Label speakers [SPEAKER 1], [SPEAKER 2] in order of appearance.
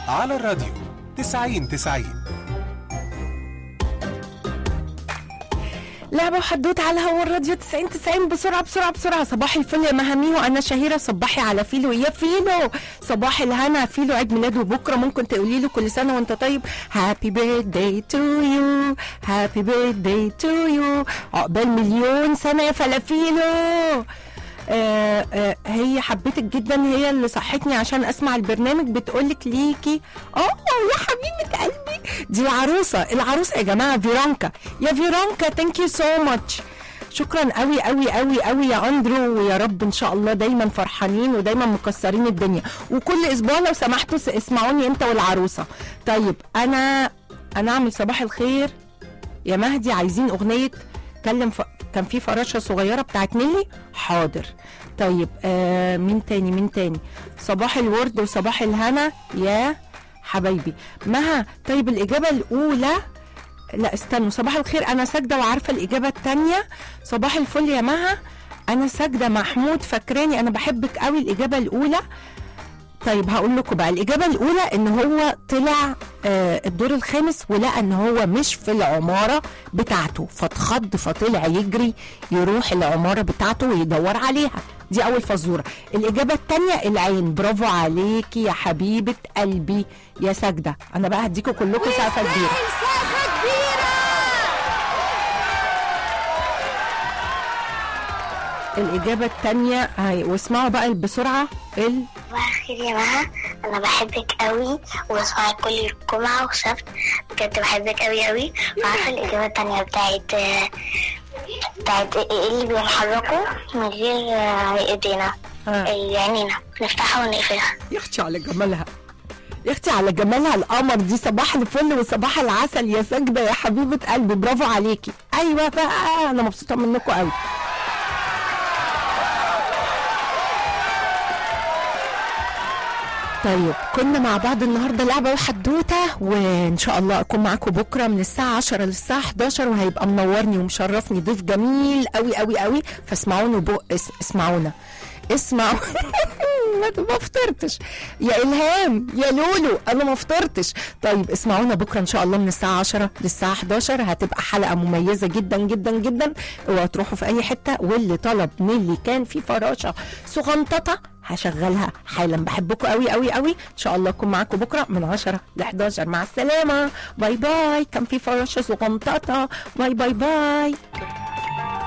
[SPEAKER 1] على الراديو 90 90
[SPEAKER 2] لعبة وحدوت على هوا الراديو 90 90 بسرعة بسرعة بسرعة صباح الفل يا مهاميهو أنا شهيرة صباحي على فيلو يا فيلو صباح الهنا فيلو عيد ميلاده بكرة ممكن تقولي له كل سنة وأنت طيب هابي بيرثداي تو يو هابي بيرثداي تو يو عقبال مليون سنة يا فلافيلو آه آه هي حبيتك جدا هي اللي صحتني عشان اسمع البرنامج بتقولك ليكي اه يا حبيبه قلبي دي العروسه العروسه يا جماعه فيرونكا يا فيرونكا ثانك يو سو ماتش شكرا قوي قوي قوي قوي يا اندرو ويا رب ان شاء الله دايما فرحانين ودايما مكسرين الدنيا وكل اسبوع لو سمحتوا س- اسمعوني انت والعروسه طيب انا انا اعمل صباح الخير يا مهدي عايزين اغنيه كلم ف... كان في فراشه صغيره بتاعت نيلي حاضر طيب آه مين تاني مين تاني صباح الورد وصباح الهنا يا حبايبي مها طيب الاجابه الاولى لا استنوا صباح الخير انا ساجده وعارفه الاجابه الثانيه صباح الفل يا مها انا ساجده محمود فاكراني انا بحبك قوي الاجابه الاولى طيب هقول لكم بقى الإجابة الأولى إن هو طلع آه الدور الخامس ولقى إن هو مش في العمارة بتاعته فاتخض فطلع يجري يروح العمارة بتاعته ويدور عليها دي أول فزورة الإجابة التانية العين برافو عليكي يا حبيبة قلبي يا ساجدة أنا بقى هديكم كلكم سقفة كبيرة الإجابة التانية هاي واسمعوا بقى بسرعة ال
[SPEAKER 3] صباح الخير يا مها انا بحبك قوي وبسمعك كل جمعة وسبت بجد بحبك قوي قوي وعارفة الإجابة التانية بتاعت بتاعت ايه اللي بنحركه من غير آه، ايدينا
[SPEAKER 2] آه.
[SPEAKER 3] إيه، عينينا نفتحها ونقفلها
[SPEAKER 2] يا اختي على جمالها يا اختي على جمالها القمر دي صباح الفل وصباح العسل يا ساجده يا حبيبه قلبي برافو عليكي ايوه بقى انا مبسوطه منكم قوي طيب كنا مع بعض النهارده لعبه وحدوته وان شاء الله اكون معاكم بكره من الساعه 10 للساعه 11 وهيبقى منورني ومشرفني ضيف جميل قوي قوي قوي فاسمعونا بو اس اسمعونا اسمعوا ما ما فطرتش يا الهام يا لولو انا ما فطرتش طيب اسمعونا بكره ان شاء الله من الساعه 10 للساعه 11 هتبقى حلقه مميزه جدا جدا جدا اوعوا تروحوا في اي حته واللي طلب نيلي كان في فراشه صغنططه هشغلها حالا بحبكم قوي قوي قوي ان شاء الله اكون معاكم بكره من 10 ل 11 مع السلامه باي باي كان في فراشه صغنططه باي باي باي